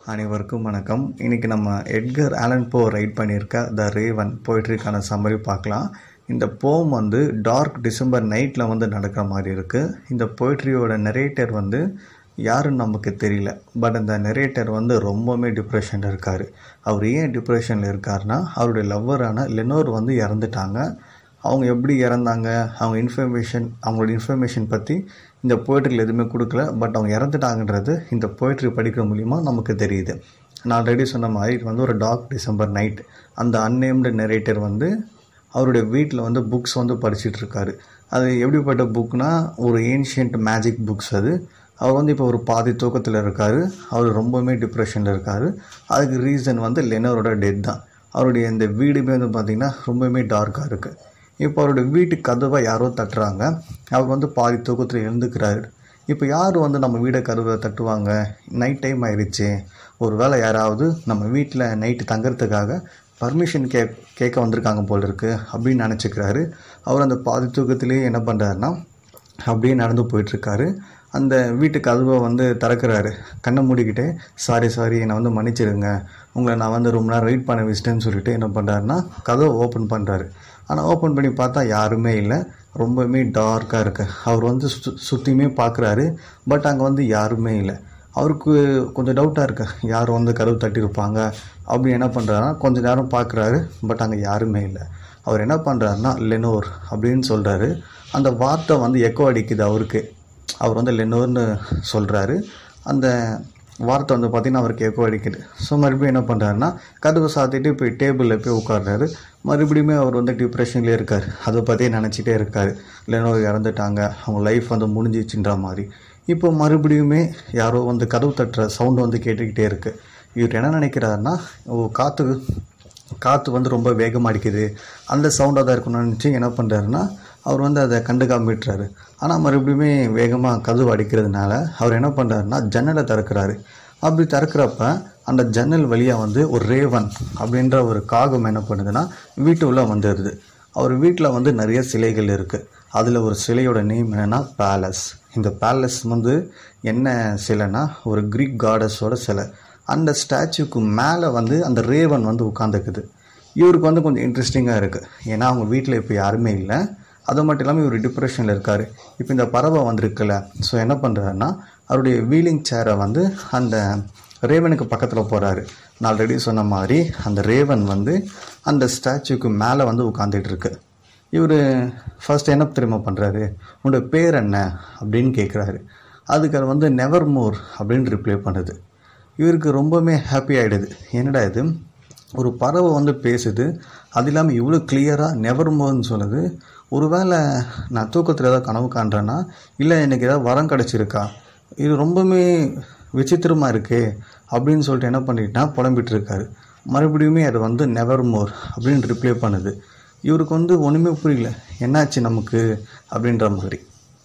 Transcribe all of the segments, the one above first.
அனைவருக்கும் வணக்கம் இன்றைக்கி நம்ம எட்கர் ஆலன் போ ரைட் பண்ணியிருக்க த ரேவன் போய்ட்ரிக்கான சம்மரி பார்க்கலாம் இந்த போம் வந்து டார்க் டிசம்பர் நைட்டில் வந்து நடக்கிற மாதிரி இருக்குது இந்த போய்ட்ரியோட நெரேட்டர் வந்து யாருன்னு நமக்கு தெரியல பட் அந்த நெரேட்டர் வந்து ரொம்பவுமே டிப்ரெஷனில் இருக்கார் அவர் ஏன் டிப்ரெஷனில் இருக்காருன்னா அவருடைய லவ்வரான லெனோர் வந்து இறந்துட்டாங்க அவங்க எப்படி இறந்தாங்க அவங்க இன்ஃபர்மேஷன் அவங்களோட இன்ஃபர்மேஷன் பற்றி இந்த போய்ட்ரியில் எதுவுமே கொடுக்கல பட் அவங்க இறந்துட்டாங்கன்றது இந்த போய்ட்ரி படிக்கிற மூலிமா நமக்கு தெரியுது நான் ஆல்ரெடி சொன்ன மாதிரி இது வந்து ஒரு டார்க் டிசம்பர் நைட் அந்த அன்னேம்டு நெரேட்டர் வந்து அவருடைய வீட்டில் வந்து புக்ஸ் வந்து படிச்சுட்டு இருக்காரு அது எப்படிப்பட்ட புக்னா ஒரு ஏன்ஷியன்ட் மேஜிக் புக்ஸ் அது அவர் வந்து இப்போ ஒரு பாதி தூக்கத்தில் இருக்கார் அவர் ரொம்பவுமே டிப்ரெஷனில் இருக்கார் அதுக்கு ரீசன் வந்து லெனோரோட டெத் தான் அவருடைய இந்த வீடுமே வந்து பார்த்திங்கன்னா ரொம்பவுமே டார்க்காக இருக்குது இப்போ அவருடைய வீட்டு கதவை யாரோ தட்டுறாங்க அவர் வந்து பாதி தூக்கத்தில் எழுந்துக்கிறாரு இப்போ யார் வந்து நம்ம வீடை கதவை தட்டுவாங்க நைட் டைம் ஆயிடுச்சு ஒரு வேளை யாராவது நம்ம வீட்டில் நைட்டு தங்குறதுக்காக பர்மிஷன் கே கேட்க வந்திருக்காங்க போல் இருக்குது அப்படின்னு நினச்சிக்கிறாரு அவர் அந்த பாதி தூக்கத்திலேயே என்ன பண்ணுறாருன்னா அப்படியே நடந்து போயிட்டுருக்காரு அந்த வீட்டு கதவை வந்து திறக்கிறாரு கண்ணை மூடிக்கிட்டே சாரி சாரி என்னை வந்து மன்னிச்சிடுங்க உங்களை நான் வந்து ரொம்ப நேரம் வெயிட் பண்ண வச்சிட்டேன்னு சொல்லிட்டு என்ன பண்ணுறாருன்னா கதவை ஓப்பன் பண்ணுறாரு ஆனால் ஓப்பன் பண்ணி பார்த்தா யாருமே இல்லை ரொம்பவுமே டார்க்காக இருக்கு அவர் வந்து சு சுற்றியுமே பார்க்குறாரு பட் அங்கே வந்து யாருமே இல்லை அவருக்கு கொஞ்சம் டவுட்டாக இருக்கு யார் வந்து கதவு தட்டியிருப்பாங்க அப்படி என்ன பண்ணுறாருன்னா கொஞ்சம் நேரம் பார்க்குறாரு பட் அங்கே யாருமே இல்லை அவர் என்ன பண்ணுறாருன்னா லெனோர் அப்படின்னு சொல்கிறாரு அந்த வார்த்தை வந்து எக்கோ அடிக்குது அவருக்கு அவர் வந்து லெனோர்னு சொல்கிறாரு அந்த வார்த்தை வந்து பார்த்திங்கன்னா அவருக்கு எக்கோ அடிக்குது ஸோ மறுபடியும் என்ன பண்ணுறாருன்னா கதவை சாத்திட்டு போய் டேபிளில் போய் உட்காடுறாரு மறுபடியுமே அவர் வந்து டிப்ரெஷன்லேயே இருக்கார் அதை பற்றியே நினச்சிட்டே இருக்கார் லெனோர் இறந்துட்டாங்க அவங்க லைஃப் வந்து முடிஞ்சிச்சுன்ற மாதிரி இப்போ மறுபடியுமே யாரோ வந்து கதவு தட்டுற சவுண்டு வந்து கேட்டுக்கிட்டே இருக்குது இவர் என்ன நினைக்கிறாருன்னா ஓ காற்று காற்று வந்து ரொம்ப வேகமாக அடிக்குது அந்த சவுண்டாக தான் இருக்கணும்னு நினச்சி என்ன பண்ணுறாருன்னா அவர் வந்து அதை கண்டுக்காம விட்டுறாரு ஆனால் மறுபடியுமே வேகமாக கதவு அடிக்கிறதுனால அவர் என்ன பண்ணுறாருன்னா ஜன்னலை திறக்கிறாரு அப்படி திறக்கிறப்ப அந்த ஜன்னல் வழியாக வந்து ஒரு ரேவன் அப்படின்ற ஒரு காகம் என்ன பண்ணுதுன்னா வீட்டு உள்ளே வந்துடுது அவர் வீட்டில் வந்து நிறைய சிலைகள் இருக்குது அதில் ஒரு சிலையோட நேம் என்னென்னா பேலஸ் இந்த பேலஸ் வந்து என்ன சிலைனா ஒரு க்ரீக் காடஸோட சிலை அந்த ஸ்டாச்சுக்கு மேலே வந்து அந்த ரேவன் வந்து உட்காந்துக்குது இவருக்கு வந்து கொஞ்சம் இன்ட்ரெஸ்டிங்காக இருக்குது ஏன்னா அவங்க வீட்டில் இப்போ யாருமே இல்லை அது மட்டும் இல்லாமல் இவர் டிப்ரெஷனில் இருக்கார் இப்போ இந்த பறவை வந்திருக்குல்ல ஸோ என்ன பண்ணுறாருன்னா அவருடைய வீலிங் சேரை வந்து அந்த ரேவனுக்கு பக்கத்தில் போகிறாரு நான் ஆல்ரெடி சொன்ன மாதிரி அந்த ரேவன் வந்து அந்த ஸ்டாச்சுக்கு மேலே வந்து உட்காந்துட்டு இருக்கு இவர் ஃபர்ஸ்ட் என்ன தெரியுமா பண்ணுறாரு உன்னோட பேர் என்ன அப்படின்னு கேட்குறாரு அதுக்கு அது வந்து நெவர் மோர் அப்படின்னு ரிப்ளை பண்ணுது இவருக்கு ரொம்பவுமே ஹாப்பி ஆகிடுது என்னடா இது ஒரு பறவை வந்து பேசுது அது இல்லாமல் இவ்வளோ கிளியராக நெவர் மோர்னு சொல்லுது ஒருவேளை நான் தூக்கத்தில் ஏதாவது கனவு காண்றேன்னா இல்லை எனக்கு ஏதாவது வரம் கிடச்சிருக்கா இது ரொம்பவுமே விசித்திரமாக இருக்கே அப்படின்னு சொல்லிட்டு என்ன பண்ணிட்டா புலம்பிட்டு இருக்காரு மறுபடியுமே அது வந்து நெவர் மோர் அப்படின்னு ரிப்ளை பண்ணுது இவருக்கு வந்து ஒன்றுமே புரியல என்னாச்சு நமக்கு அப்படின்ற மாதிரி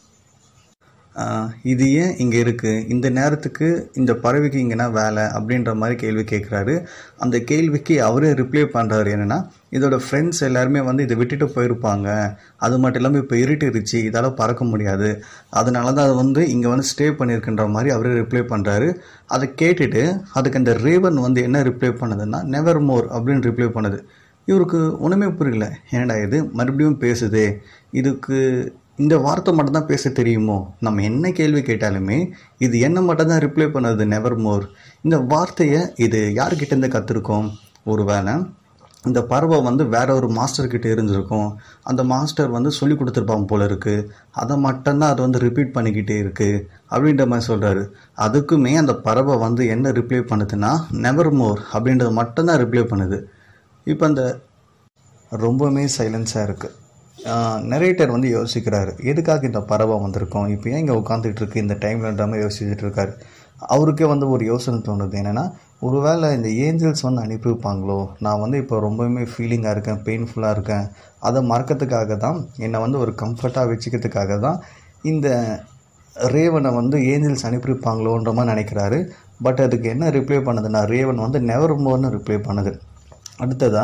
இது ஏன் இங்கே இருக்குது இந்த நேரத்துக்கு இந்த பறவைக்கு இங்கேனா வேலை அப்படின்ற மாதிரி கேள்வி கேட்குறாரு அந்த கேள்விக்கு அவரே ரிப்ளை பண்ணுறாரு என்னென்னா இதோட ஃப்ரெண்ட்ஸ் எல்லாருமே வந்து இதை விட்டுட்டு போயிருப்பாங்க அது மட்டும் இல்லாமல் இப்போ இருட்டிருச்சு இதால் பறக்க முடியாது அதனால தான் அது வந்து இங்கே வந்து ஸ்டே பண்ணியிருக்குன்ற மாதிரி அவரே ரிப்ளை பண்ணுறாரு அதை கேட்டுட்டு அதுக்கு அந்த ரேவன் வந்து என்ன ரிப்ளை பண்ணுதுன்னா நெவர் மோர் அப்படின்னு ரிப்ளை பண்ணுது இவருக்கு ஒன்றுமே புரியல ஏன்டா இது மறுபடியும் பேசுதே இதுக்கு இந்த வார்த்தை மட்டும்தான் பேச தெரியுமோ நம்ம என்ன கேள்வி கேட்டாலுமே இது என்ன மட்டும்தான் ரிப்ளை பண்ணுது நெவர் மோர் இந்த வார்த்தையை இது யார்கிட்டேருந்து கற்றுருக்கோம் ஒரு வேளை இந்த பறவை வந்து வேற ஒரு மாஸ்டர் கிட்ட இருந்திருக்கும் அந்த மாஸ்டர் வந்து சொல்லி கொடுத்துருப்பாங்க போல இருக்கு அதை மட்டும்தான் அது வந்து ரிப்பீட் பண்ணிக்கிட்டே இருக்கு அப்படின்ற மாதிரி சொல்கிறாரு அதுக்குமே அந்த பறவை வந்து என்ன ரிப்ளை பண்ணுதுன்னா நெவர் மோர் அப்படின்றது மட்டும்தான் ரிப்ளை பண்ணுது இப்போ அந்த ரொம்பவுமே சைலன்ஸாக இருக்குது நரேட்டர் வந்து யோசிக்கிறாரு எதுக்காக இந்த பறவை வந்திருக்கோம் இப்போ ஏன் இங்கே உட்காந்துட்டு இருக்கு இந்த டைம்லன்ற மாதிரி யோசிச்சுட்டு இருக்காரு அவருக்கே வந்து ஒரு யோசனை தோணுது என்னென்னா ஒருவேளை இந்த ஏஞ்சல்ஸ் வந்து அனுப்பியிருப்பாங்களோ நான் வந்து இப்போ ரொம்பவுமே ஃபீலிங்காக இருக்கேன் பெயின்ஃபுல்லாக இருக்கேன் அதை மறக்கிறதுக்காக தான் என்னை வந்து ஒரு கம்ஃபர்ட்டாக வச்சுக்கிறதுக்காக தான் இந்த ரேவனை வந்து ஏஞ்சல்ஸ் அனுப்பியிருப்பாங்களோன்ற மாதிரி நினைக்கிறாரு பட் அதுக்கு என்ன ரிப்ளை பண்ணுதுன்னா ரேவன் வந்து நெவர் மோர்னு ரிப்ளை பண்ணுது அடுத்ததாக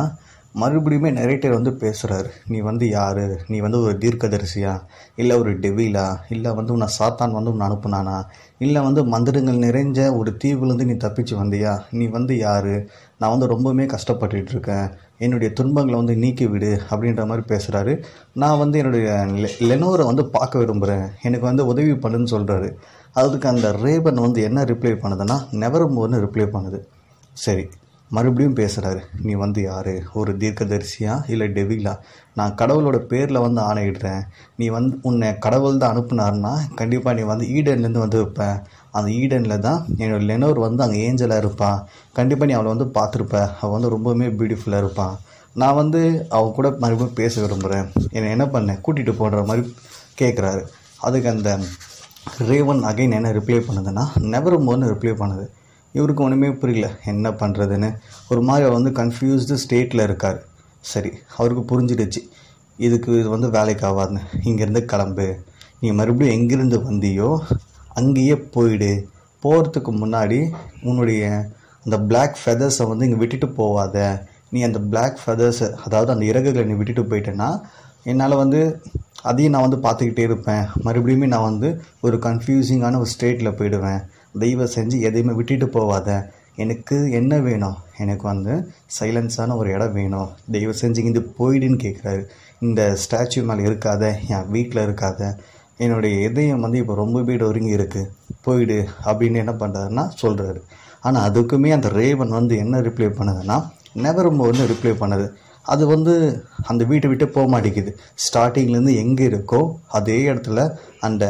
மறுபடியுமே நரேட்டர் வந்து பேசுகிறாரு நீ வந்து யார் நீ வந்து ஒரு தீர்க்கதரிசியா இல்லை ஒரு டெவிலா இல்லை வந்து உன்னை சாத்தான் வந்து உன்னை அனுப்புனானா இல்லை வந்து மந்திரங்கள் நிறைஞ்ச ஒரு தீவுலேருந்து நீ தப்பிச்சு வந்தியா நீ வந்து யார் நான் வந்து ரொம்பவுமே கஷ்டப்பட்டுட்டு இருக்கேன் என்னுடைய துன்பங்களை வந்து நீக்கி விடு அப்படின்ற மாதிரி பேசுகிறாரு நான் வந்து என்னுடைய லெ- லெனோரை வந்து பார்க்க விரும்புகிறேன் எனக்கு வந்து உதவி பண்ணுன்னு சொல்கிறாரு அதுக்கு அந்த ரேபன் வந்து என்ன ரிப்ளை பண்ணுதுன்னா நெவரமோர்னு ரிப்ளை பண்ணுது சரி மறுபடியும் பேசுகிறாரு நீ வந்து யார் ஒரு தீர்க்கதரிசியா இல்லை டெவிலா நான் கடவுளோட பேரில் வந்து ஆணையிடுறேன் நீ வந்து உன்னை கடவுள் தான் அனுப்புனாருன்னா கண்டிப்பாக நீ வந்து ஈடன்லேருந்து வந்து வைப்பேன் அந்த ஈடனில் தான் என்னோட லெனோர் வந்து அங்கே ஏஞ்சலாக இருப்பான் கண்டிப்பாக நீ அவளை வந்து பார்த்துருப்ப அவள் வந்து ரொம்பவுமே பியூட்டிஃபுல்லாக இருப்பான் நான் வந்து அவ கூட மறுபடியும் பேச விரும்புகிறேன் என்னை என்ன பண்ணேன் கூட்டிகிட்டு போடுற மாதிரி கேட்குறாரு அதுக்கு அந்த ரேவன் அகைன் என்ன ரிப்ளை பண்ணுதுன்னா நெவரமோர்னு ரிப்ளை பண்ணுது இவருக்கு ஒன்றுமே புரியல என்ன பண்ணுறதுன்னு ஒரு மாதிரி அவர் வந்து கன்ஃபியூஸ்டு ஸ்டேட்டில் இருக்கார் சரி அவருக்கு புரிஞ்சிடுச்சு இதுக்கு இது வந்து வேலைக்கு ஆகாதுன்னு இங்கேருந்து கிளம்பு நீ மறுபடியும் எங்கேருந்து வந்தியோ அங்கேயே போயிடு போகிறதுக்கு முன்னாடி உன்னுடைய அந்த Black ஃபெதர்ஸை வந்து இங்கே விட்டுட்டு போகாத நீ அந்த Black ஃபெதர்ஸை அதாவது அந்த இறகுகளை நீ விட்டுட்டு போயிட்டேன்னா என்னால் வந்து அதையும் நான் வந்து பார்த்துக்கிட்டே இருப்பேன் மறுபடியுமே நான் வந்து ஒரு கன்ஃபியூசிங்கான ஒரு ஸ்டேட்டில் போயிடுவேன் தெய்வம் செஞ்சு எதையுமே விட்டுட்டு போகாத எனக்கு என்ன வேணும் எனக்கு வந்து சைலன்ஸான ஒரு இடம் வேணும் தெய்வம் செஞ்சு இங்கே போயிடுன்னு கேட்குறாரு இந்த ஸ்டாச்சு மேலே இருக்காத என் வீட்டில் இருக்காத என்னுடைய இதயம் வந்து இப்போ ரொம்பவே ஒருங்கி இருக்குது போயிடு அப்படின்னு என்ன பண்ணுறாருன்னா சொல்கிறாரு ஆனால் அதுக்குமே அந்த ரேவன் வந்து என்ன ரிப்ளை பண்ணுதுன்னா நெவரமோர்னு ரிப்ளை பண்ணுது அது வந்து அந்த வீட்டை விட்டு போக மாட்டேங்குது ஸ்டார்டிங்லேருந்து எங்கே இருக்கோ அதே இடத்துல அந்த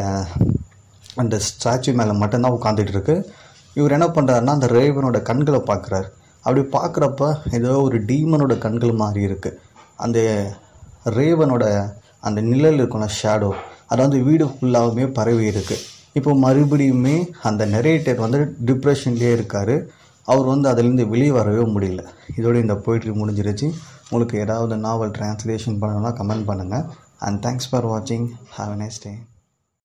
அந்த ஸ்டாச்சு மேலே மட்டும்தான் உட்காந்துட்டு இருக்கு இவர் என்ன பண்ணுறாருன்னா அந்த ரேவனோட கண்களை பார்க்குறாரு அப்படி பார்க்குறப்ப ஏதோ ஒரு டீமனோட கண்கள் மாதிரி இருக்குது அந்த ரேவனோட அந்த நிழல் இருக்கும்ல ஷேடோ அது வந்து வீடு ஃபுல்லாகவுமே பரவி இருக்குது இப்போ மறுபடியுமே அந்த நெரேட்டர் வந்து டிப்ரெஷன்லேயே இருக்கார் அவர் வந்து அதுலேருந்து வெளியே வரவே முடியல இதோட இந்த போயிட்ரி முடிஞ்சிருச்சு உங்களுக்கு ஏதாவது நாவல் ட்ரான்ஸ்லேஷன் பண்ணணும்னா கமெண்ட் பண்ணுங்கள் அண்ட் தேங்க்ஸ் ஃபார் வாட்சிங் ஹாவ் a நைஸ் டே